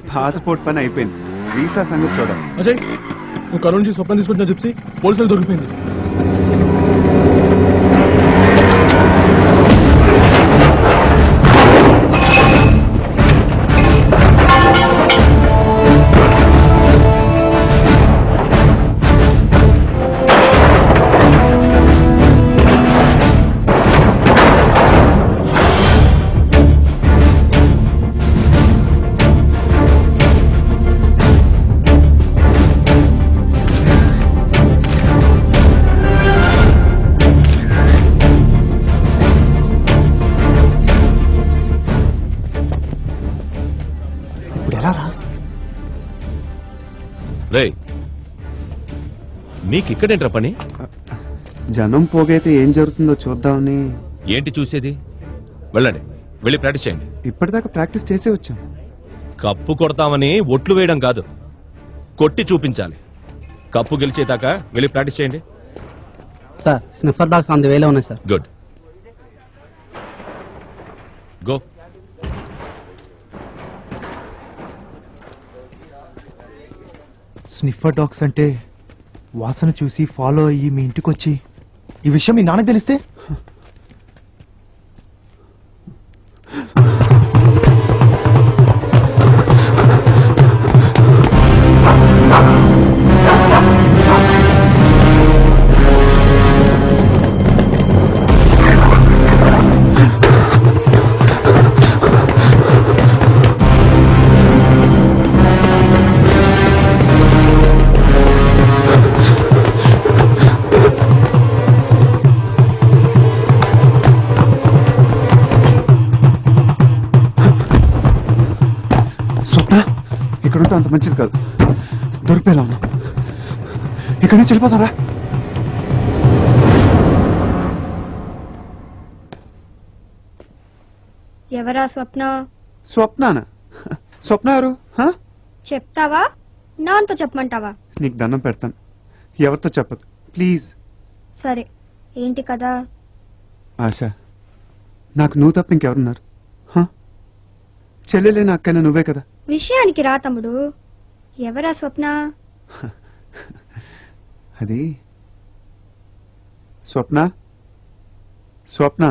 Passport పని అయిపోయింది visa సంగతి చూడాలి అజయ్ నువ్వు కరోనా నుంచి స్వప్నం తీసుకొచ్చిన చెప్పి పోలీసులు దొరికిపోయింది ఇప్పుడు ఎలా రా రే మీకు ఇక్కడేంట్రా పని జనం పోగైతే ఏం జరుగుతుందో చూద్దామని ఏంటి చూసేది వెళ్ళండి వెళ్ళి ప్రాక్టీస్ చేయండి ఇప్పటిదాకా ప్రాక్టీస్ చేసే వచ్చాం కప్పు కొడతామని ఒట్లు వేయడం కాదు కొట్టి చూపించాలి కప్పు గెలిచేదాకా వెళ్ళి ప్రాక్టీస్ చేయండి sir sniffer dogs on the వేలో ఉన్నాయి sir good go sniffer dogs అంటే వాసన చూసి ఫాలో అయ్యి మీ ఇంటికి వచ్చి ఈ విషయం మీ నాన్నకు తెలిస్తే స్వప్న ఇక్కడ ఉంటే అంత మంచిది కాదు దొరికిపోయేలా ఉన్నాం ఇక్కడి నుంచి వెళ్ళిపోతారా ఎవరా స్వప్న స్వప్నాన స్వప్న ఎవరు హ? చెప్తావా నాతో చెప్పమంటావా నీకు దండం పెడతాను ఎవరితో చెప్పదు ప్లీజ్ సరే ఏంటి కదా ఆశ నాకు నువ్వు తప్ప ఇంకెవరున్నారు హ? చెల్లెలేని అక్కైనా నువ్వే కదా విషయానికి రా తమ్ముడు ఎవరా స్వప్న అది స్వప్న స్వప్న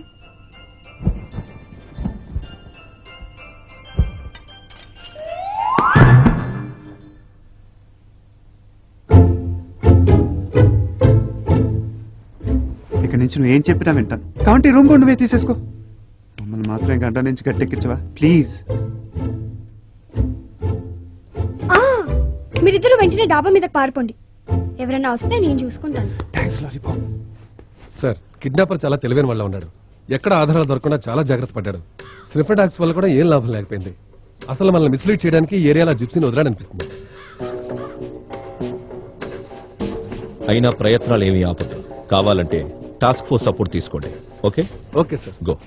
ఇక నుంచి నువ్వేం చెప్పినా వింటాను కాబట్టి రూమ్ కూడా నువ్వే తీసేసుకో మమ్మల్ని మాత్రం గంట నుంచి గట్టెక్కించవా ప్లీజ్ ఆ మీరిద్దరు వెంటనే డాబా మీదకి పారిపోండి ఎవరైనా వస్తే నేను చూసుకుంటాను థ్యాంక్స్ లాలీపాప్ సార్ కిడ్నాపర్ చాలా తెలివైన వాళ్ళ ఉన్నాడు ఎక్కడ ఆధారాలు దొరకకుండా చాలా జాగ్రత్త పడ్డాడు స్నిఫర్ డాగ్స్ వల్ల కూడా ఏం లాభం లేకపోయింది అసలు మనల్ని మిస్లీడ్ చేయడానికి ఈ ఏరియాలో జిప్సీని వదలాడనిపిస్తుంది అయినా ప్రయత్నాలు ఏమీ ఆపదు కావాలంటే టాస్క్ ఫోర్స్ సపోర్ట్ తీసుకోండి ఓకే ఓకే సార్ గో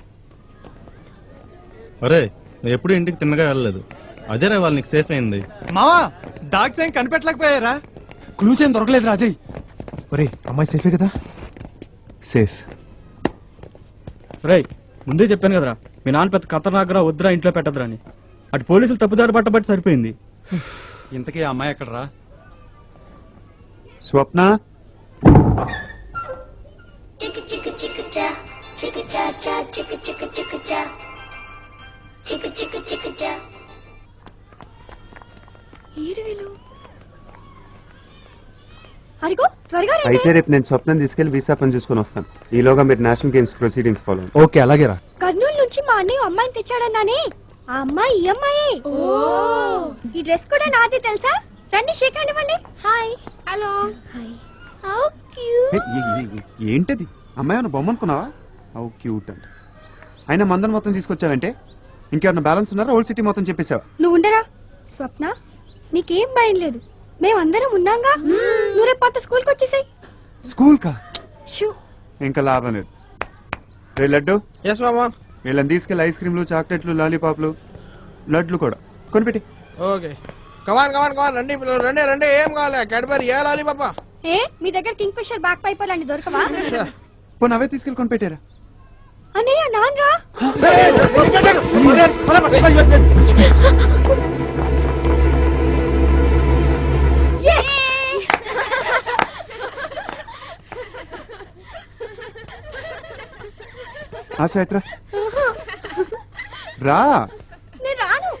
ఒరే నువ్వు ఎప్పుడు ఇంటికి తిన్నగా వెళ్ళలేదు అదేరా వాళ్ళు నీకు సేఫ్ అయింది మావా డాగ్స్ ఏం కనిపెట్టలేకపోయారా క్లూస్ ఏం దొరకలేదు రాజయ్ ఒరే అమ్మాయి సేఫే కదా సేఫ్ రేయ్ ముందే చెప్పాను కదరా మీ నాన్న పెద్ద ఖతర్నాకరా వద్దురా ఇంట్లో పెట్టదురా అని అటు పోలీసులు తప్పుదారి పట్టబట్టి సరిపోయింది ఇంతకీ ఆ అమ్మాయి ఎక్కడరా స్వప్న Chicka chicka chicka cha, chicka cha cha, chicka chicka chicka cha, chicka chicka chicka cha. ఏరు వీళ్ళు అరిగో త్వరగా రండి అయితే రేపు నేను స్వప్నం తీసుకెళ్లి వీసా పని చూసుకొని వస్తాను ఈలోగా మీరు national games proceedings follow okay అలాగేరా కర్నూలు నుంచి మా అన్నయ్య అమ్మాయిని తెచ్చాడన్నానే ఆ అమ్మాయి ఈ అమ్మాయి ఈ డ్రెస్ కూడా నాది తెలుసా రండి షేక్ హ్యాండ్ ఇవ్వండి hi hello hi how cute ఏంటది అమ్మాయి ఏమైనా బొమ్మ అనుకున్నావా హౌ క్యూట్ అంట అయినా మందన్ మొత్తం తీసుకొచ్చావంటే ఇంకేమన్నా బ్యాలెన్స్ ఉన్నారా ఓల్డ్ సిటీ మొత్తం చెప్పేశావా నువ్వు ఉండరా స్వప్న నీకేం భయం లేదు మేమందరం ఉన్నాంగా నువ్వు రేపు కొత్త స్కూల్కి వచ్చేసాయి స్కూల్ కా షూ ఇంకా లాభం లేదు రే లడ్డు ఎస్ మామా వీళ్ళని తీసుకెళ్ళి ఐస్ క్రీమ్లు చాక్లెట్లు లాలీపాప్లు లడ్లు కూడా కొనిపెట్టి ఓకే కమాన్ కమాన్ కమాన్ రండి పిల్లలు రండి రండి ఏం కావాలి క్యాడ్బరీ ఏ లాలి పాప ఏ మీ దగ్గర కింగ్ ఫిషర్ బ్యాక్ పైపర్ లాంటి దొరకవా పోనీ అవే తీసుకెళ్ళి కొనిపెట్టారా అన్నయ్య నాన్రా సేట్రా రా నేను రాను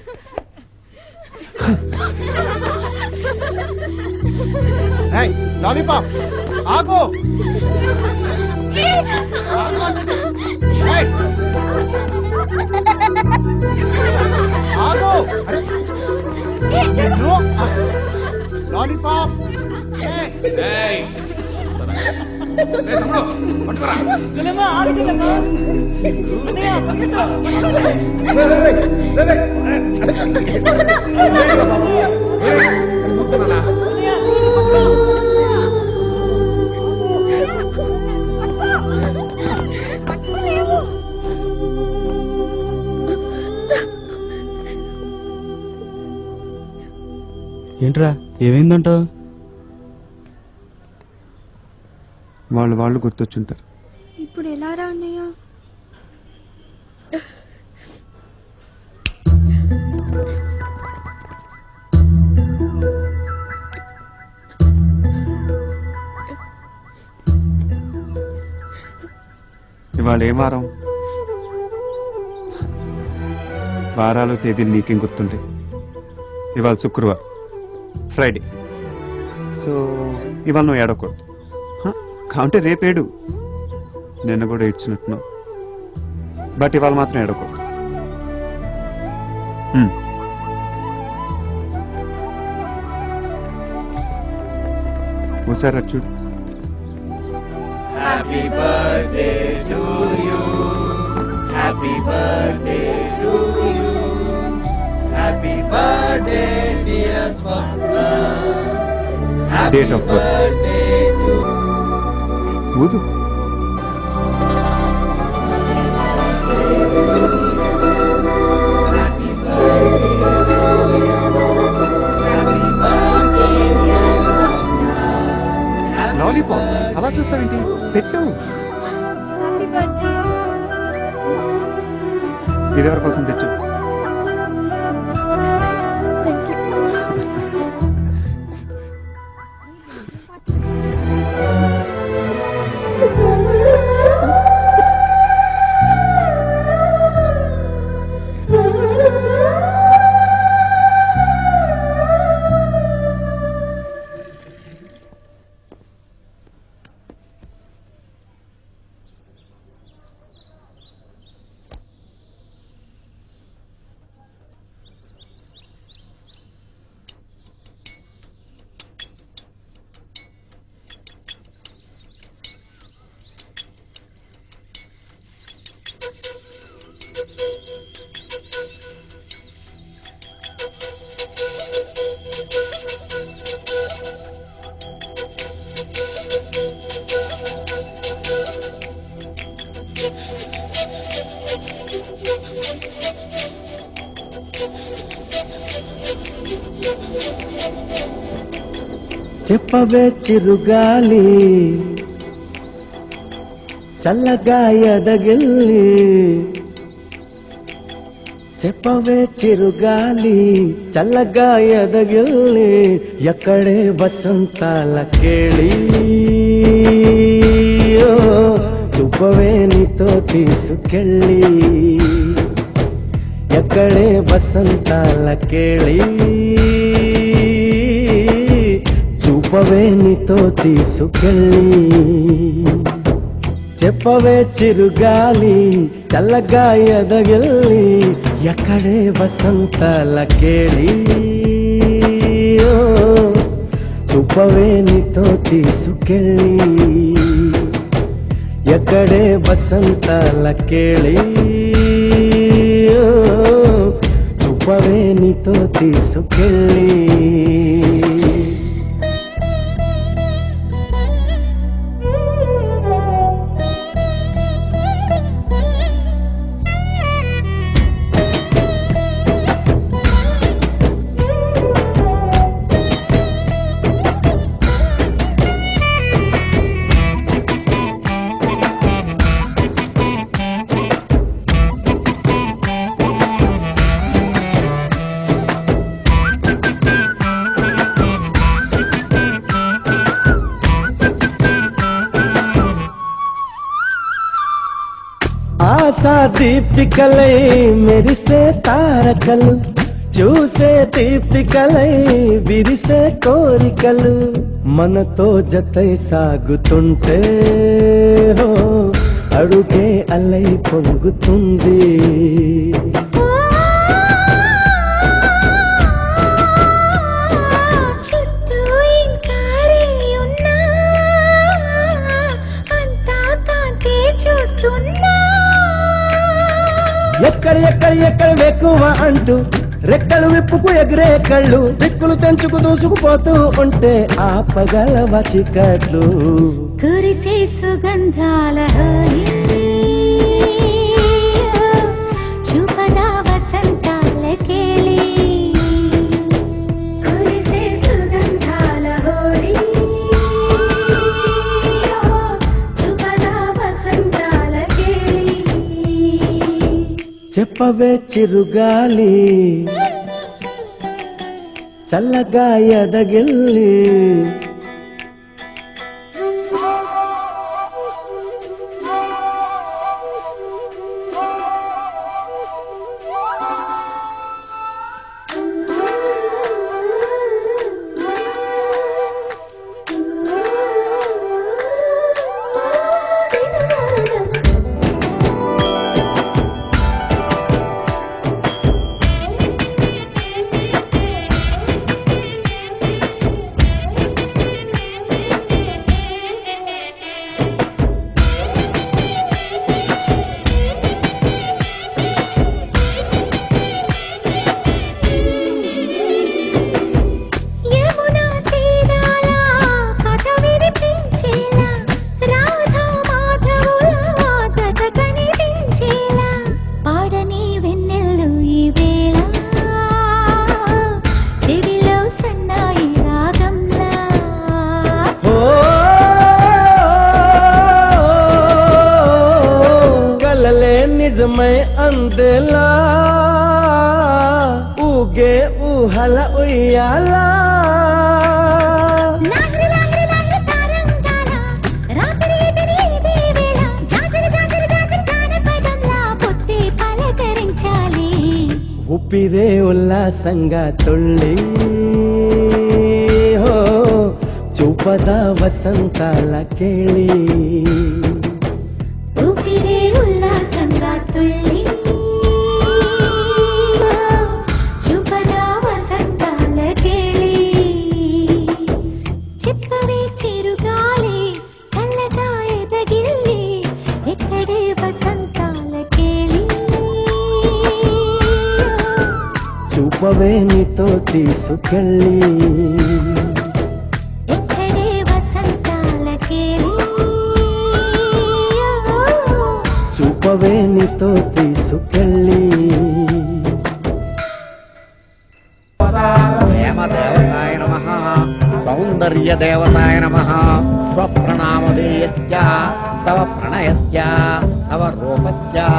ఏయ్, లాలీపాప్ ఆగు ఏయ్! ఆగు అరే, నిన్ను, ఆ, లాలీపాప్ ఏయ్! ఏంట్రా ఏమైందంటావు వాళ్ళు వాళ్ళు గుర్తొచ్చుంటారు ఇప్పుడు ఎలా రా అన్నయ్య ఇవాళ ఏ వారం వారాలు తేదీలు నీకేం గుర్తుంటాయి ఇవాళ శుక్రవారం ఫ్రైడే సో ఇవాళ నువ్వు ఏడకూడదు హ, కావంటే రేపేడు నిన్న కూడా ఏడ్చినట్టున్నావు బట్ ఇవాళ మాత్రం ఏడకూడదు హ్మ్. ఒకసారి అది చూడు డేట్ ఆఫ్ బర్త్ ఊదు లాలీపాప్ అలా చూస్తావేంటి పెట్టు హ్యాపీ బర్త్డే ఇది ఎవరి కోసం తెచ్చు థ్యాంక్ యూ చెప్పవే చిరుగాలి చల్లగా ఎదగిల్లి చెప్పవే చిరుగాలి చల్లగా ఎదగిల్లి ఎక్కడే వసంతాల కేళి ఓ, చూపవే నీతో తీసుకెళ్ళి ఎక్కడే వసంతాల కేళి చూపవే నీతో తీసుకెళ్ళి చెప్పవే చిరుగాలి చల్లగా ఎదగిల్లి ఎక్కడే వసంతాల కేళి ఓ, చూపవే నీతో తీసుకెళ్ళి ఎక్కడే వసంతాల కేళి ఓ, చూపవే నీతో తీసుకెళ్ళి దీప్తికలై మెరిసే తారకలు చూసే దీప్తికలై విరిసే కోరికలు మనతో జతై సాగుతుంటే హో, అడుగే అలై పొంగుతుంది చుట్టూ ఇంకారే ఉన్నా అంతా కాంతే చూస్తున్నా ఎక్కడ ఎక్కడ ఎక్కడ ఎక్కువ అంటూ రెక్కలు విప్పుకు ఎగిరే కళ్ళు దిక్కులు తెంచుకు దూసుకుపోతూ ఉంటే ఆ పగల వచికట్లు కురిసే సుగంధాల హోలీ చూపదా వసంతాల కేళి కురిసే సుగంధాల హోలీ చూపదా వసంతాల కేళి చెప్పవే చిరుగాలి చల్లగా ఎదగిల్లి యమునా తీరాల కథ వినిపించేలా రాధా మాధవుల జత కనిపించేలా పాడని వెన్నెల్లు ఈ వేళ చెవిలో సన్నాయి రాగంలా ఓ గలలే నిజమై అందేలా ఊగే ఊహల ఉయ్యాలా లాహిరి లాహిరి లాహిరి తారంగాల రాత్రి ఎదిరి ఇదే వేళ జాజరి జాజరి జాజరి జానపదంలా పొత్తి పలకరించాలి ఊపిరే ఉల్లాసంగా తుళ్ళి హో చూపద వసంతాల కేళి ఊపిరే ఉల్లాసంగా తుళ్ళి చూపదా వసంతాల కేళి చెప్పవే చిరుగాలి చల్లగా ఎదగిల్లి ఎక్కడే వసంతాల కేళి చూపవే నీతో తీసుకెళ్ళి ఎక్కడే వసంతాల కేళి చూపవే నీతో తీసుకెళ్ళి ప్రేమదేవతాయ నమ సౌందర్యదేవతాయ నమ స్వప్రణామధేయస్య తవ ప్రణయస్య తవ రూపస్య